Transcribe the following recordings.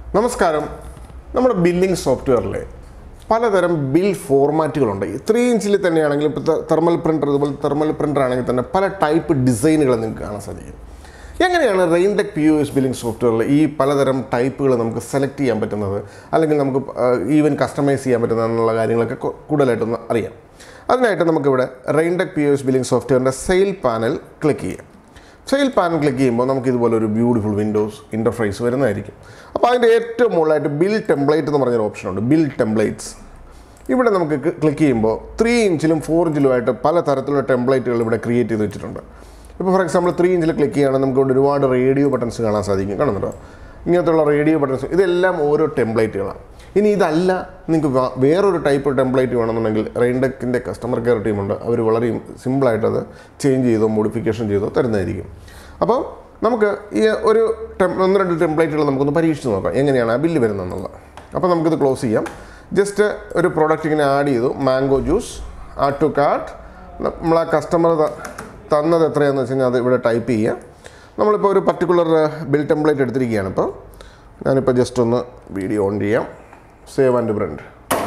നമസ്കാരം നമ്മുടെ ബില്ലിംഗ് സോഫ്റ്റ്വെയറിൽ പലതരം ബിൽ ഫോർമാറ്റുകളുണ്ട് ത്രീ ഇഞ്ചിൽ തന്നെയാണെങ്കിലും ഇപ്പോൾ തെർമൽ പ്രിൻ്റർ ഇതുപോലെ തെർമൽ പ്രിൻ്റർ ആണെങ്കിൽ തന്നെ പല ടൈപ്പ് ഡിസൈനുകൾ നിങ്ങൾക്ക് കാണാൻ സാധിക്കും എങ്ങനെയാണ് Raintech P U S billing സോഫ്റ്റ്വെയറിൽ ഈ പലതരം ടൈപ്പുകൾ നമുക്ക് സെലക്ട് ചെയ്യാൻ പറ്റുന്നത് അല്ലെങ്കിൽ നമുക്ക് ഈവൻ കസ്റ്റമൈസ് ചെയ്യാൻ പറ്റുന്നത് എന്നുള്ള കാര്യങ്ങളൊക്കെ കു- കൂടുതലായിട്ടൊന്ന് അറിയാം അതിനായിട്ട് നമുക്കിവിടെ Raintech P U S billing സോഫ്റ്റ്വെയറിൻ്റെ സെയിൽ പാനൽ ക്ലിക്ക് ചെയ്യാം സെയിൽ പാനൽ ക്ലിക്ക് ചെയ്യുമ്പോൾ നമുക്ക് ഇതുപോലെ ഒരു ബ്യൂട്ടിഫുൾ വിൻഡോസ് ഇൻ്റർഫേസ് വരുന്നതായിരിക്കും അപ്പോൾ അതിൻ്റെ ഏറ്റവും മുകളിലായിട്ട് ബിൽ ടെംപ്ലേറ്റ് എന്ന് പറഞ്ഞൊരു ഓപ്ഷനുണ്ട് ബിൽ ടെംപ്ലേറ്റ്സ് ഇവിടെ നമുക്ക് ക്ലിക്ക് ചെയ്യുമ്പോൾ ത്രീ ഇഞ്ചിലും ഫോർ ഇഞ്ചിലുമായിട്ട് പല തരത്തിലുള്ള ടെംപ്ലേറ്റുകൾ ഇവിടെ ക്രിയേറ്റ് ചെയ്ത് വെച്ചിട്ടുണ്ട് ഇപ്പോൾ ഫോർ എക്സാമ്പിൾ ത്രീ ഇഞ്ചിൽ ക്ലിക്ക് ചെയ്യുകയാണെങ്കിൽ നമുക്ക് ഇവിടെ ഒരുപാട് റേഡിയോ ബട്ടൺസ് കാണാൻ സാധിക്കും കാണുന്നുണ്ടോ ഇങ്ങനത്തുള്ള റേഡിയോ ബട്ടൺസ് ഇതെല്ലാം ഓരോ ടെംപ്ലേറ്റുകളാണ് ഇനി ഇതല്ല നിങ്ങൾക്ക് വ- വേറൊരു ടൈപ്പ് ടെംപ്ലേറ്റ് വേണമെന്നുണ്ടെങ്കിൽ റെയിൻഡെക്കിൻ്റെ കസ്റ്റമർ കെയർ ടീമുണ്ട് അവർ വളരെ സിമ്പിളായിട്ട് അത് ചേഞ്ച് ചെയ്തോ മോഡിഫിക്കേഷൻ ചെയ്തോ തരുന്നതായിരിക്കും അപ്പോൾ നമുക്ക് ഈ ഒരു ടെം ഒന്ന് രണ്ട് ടെംപ്ലേറ്റുകൾ നമുക്കൊന്ന് പരീക്ഷിച്ച് നോക്കാം എങ്ങനെയാണ് ആ ബില്ല് വരുന്നതെന്നുള്ളത് അപ്പോൾ നമുക്കിത് ക്ലോസ് ചെയ്യാം ജസ്റ്റ് ഒരു പ്രോഡക്റ്റ് ഇങ്ങനെ ആഡ് ചെയ്തു mango juice add to cart നമ്മൾ ആ കസ്റ്റമർ തന്നത് എത്രയാണെന്ന് വെച്ച് കഴിഞ്ഞാൽ അത് ഇവിടെ ടൈപ്പ് ചെയ്യുക നമ്മളിപ്പോൾ ഒരു പർട്ടിക്കുലർ ബിൽ ടെംപ്ലേറ്റ് എടുത്തിരിക്കുകയാണ് ഇപ്പോൾ ഞാനിപ്പോൾ ജസ്റ്റ് ഒന്ന് വീഡിയോ ഓൺ ചെയ്യാം സേവ് ആൻഡ് പ്രിൻ്റ്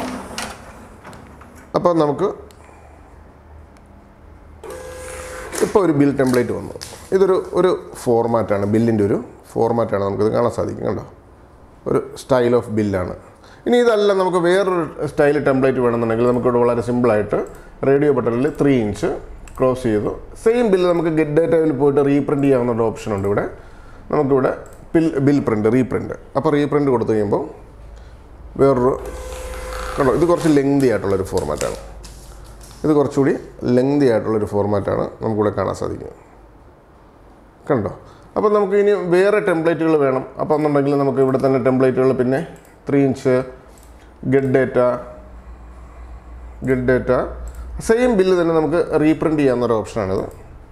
അപ്പോൾ നമുക്ക് ഇപ്പോൾ ഒരു ബിൽ ടെംപ്ലേറ്റ് വന്നു ഇതൊരു ഒരു ഫോർമാറ്റാണ് ബില്ലിൻ്റെ ഒരു ഫോർമാറ്റാണ് നമുക്കിത് കാണാൻ സാധിക്കും കണ്ടോ ഒരു സ്റ്റൈൽ ഓഫ് ബില്ലാണ് ഇനി ഇതല്ല നമുക്ക് വേറൊരു സ്റ്റൈൽ ടെംപ്ലേറ്റ് വേണമെന്നുണ്ടെങ്കിൽ നമുക്കിവിടെ വളരെ സിമ്പിളായിട്ട് റേഡിയോ ബട്ടണിൽ ത്രീ ഇഞ്ച് ക്ലോസ് ചെയ്തു സെയിം ബില്ല് നമുക്ക് ഗെറ്റ് ഡേറ്റയിൽ പോയിട്ട് റീപ്രിൻറ്റ് ചെയ്യാവുന്ന ഒരു ഓപ്ഷൻ ഉണ്ട് ഇവിടെ നമുക്കിവിടെ ബിൽ ബിൽ പ്രിൻ്റ് റീപ്രിൻ്റ് അപ്പോൾ റീപ്രിൻ്റ് കൊടുത്തു കഴിയുമ്പോൾ വേറൊരു കണ്ടോ ഇത് കുറച്ച് ലെങ്തി ആയിട്ടുള്ളൊരു ഫോർമാറ്റാണ് ഇത് കുറച്ചുകൂടി ലെങ്തി ആയിട്ടുള്ളൊരു ഫോർമാറ്റാണ് നമുക്കിവിടെ കാണാൻ സാധിക്കുന്നത് കണ്ടോ അപ്പോൾ നമുക്ക് ഇനി വേറെ ടെംപ്ലേറ്റുകൾ വേണം അപ്പോൾ എന്നുണ്ടെങ്കിൽ നമുക്ക് ഇവിടെ തന്നെ ടെംപ്ലേറ്റുകൾ പിന്നെ three inch get data get data same bill തന്നെ നമുക്ക് റീപ്രിൻ്റ് ചെയ്യാവുന്നൊരു ഓപ്ഷനാണിത്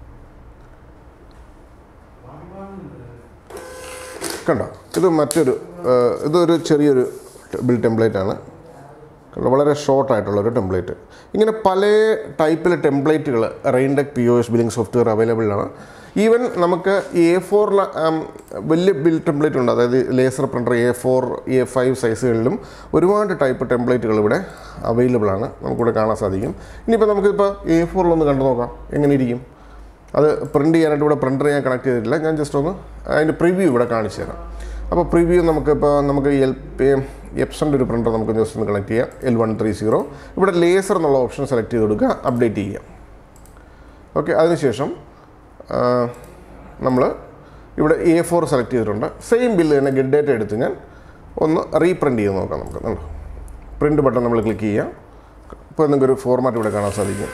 കണ്ടോ ഇത് മറ്റൊരു ആ, ഇതൊരു ചെറിയൊരു ബിൽ ടെംപ്ലേറ്റ് ആണ് കണ്ടോ വളരെ ഷോർട്ട് ആയിട്ടുള്ളൊരു ടെംപ്ലേറ്റ് ഇങ്ങനെ പല ടൈപ്പിലെ ടെംപ്ലേറ്റുകൾ Raindec P O S billing software available ആണ് ഈവൻ നമുക്ക് എ ഫോറിൽ വലിയ ബിൽ ടെംപ്ലേറ്റ് ഉണ്ട് അതായത് laser printer A four A five സൈസുകളിലും ഒരുപാട് ടൈപ്പ് ടെംപ്ലേറ്റുകൾ ഇവിടെ അവൈലബിൾ ആണ് നമുക്കിവിടെ കാണാൻ സാധിക്കും ഇനിയിപ്പോൾ നമുക്കിപ്പോൾ എ ഫോറിലൊന്ന് കണ്ടു നോക്കാം എങ്ങനെ ഇരിക്കും അത് പ്രിൻ്റ് ചെയ്യാനായിട്ട് ഇവിടെ പ്രിൻ്റർ ഞാൻ കണക്ട് ചെയ്തിട്ടില്ല ഞാൻ ജസ്റ്റ് ഒന്ന് അതിൻ്റെ പ്രിവ്യൂ ഇവിടെ കാണിച്ചു തരാം അപ്പോൾ പ്രിവ്യൂ നമുക്കിപ്പോൾ നമുക്ക് എൽ പി എപ്സൻ്റെ ഒരു പ്രിൻ്റർ നമുക്ക് ജസ്റ്റ് ഒന്ന് കണക്ട് ചെയ്യാം എൽ വൺ ത്രീ സീറോ ഇവിടെ ലേസർ എന്നുള്ള ഓപ്ഷൻ സെലക്ട് ചെയ്ത് കൊടുക്കുക അപ്ഡേറ്റ് ചെയ്യാം ഓക്കെ അതിനുശേഷം നമ്മൾ ഇവിടെ എ ഫോർ സെലക്ട് ചെയ്തിട്ടുണ്ട് സെയിം ബില്ല് തന്നെ ഗെറ്റ് ഡേറ്റ എടുത്ത് ഞാൻ ഒന്ന് റീപ്രിൻ്റ് ചെയ്ത് നോക്കാം നമുക്ക് കണ്ടോ പ്രിൻ്റ് ബട്ടൺ നമ്മൾ ക്ലിക്ക് ചെയ്യാം ഇപ്പോൾ നിങ്ങൾക്ക് ഒരു ഫോർമാറ്റ് ഇവിടെ കാണാൻ സാധിക്കും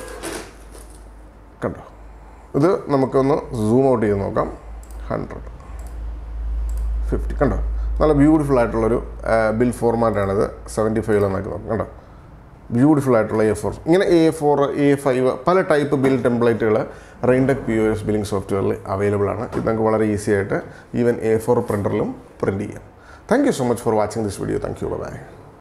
കണ്ടോ ഇത് നമുക്കൊന്ന് സൂം ഔട്ട് ചെയ്ത് നോക്കാം ഹൺഡ്രഡ് ഫിഫ്റ്റി കണ്ടോ നല്ല ബ്യൂട്ടിഫുൾ ആയിട്ടുള്ളൊരു ബിൽ ഫോർമാറ്റാണിത് സെവൻറ്റി ഫൈവിലെന്നൊക്കെ നോക്കാം കണ്ടോ ബ്യൂട്ടിഫുൾ ആയിട്ടുള്ള എ ഫോർ ഇങ്ങനെ എ ഫോർ എ ഫൈവ് പല ടൈപ്പ് ബിൽ ടെംപ്ലേറ്റുകൾ Raindec P O S billing സോഫ്റ്റ്വെയറിൽ അവൈലബിൾ ആണ് ഇത് നമുക്ക് വളരെ ഈസി ആയിട്ട് ഈവൻ എ ഫോർ പ്രിൻ്ററിലും പ്രിൻറ്റ് ചെയ്യാം thank you so much for watching this video thank you by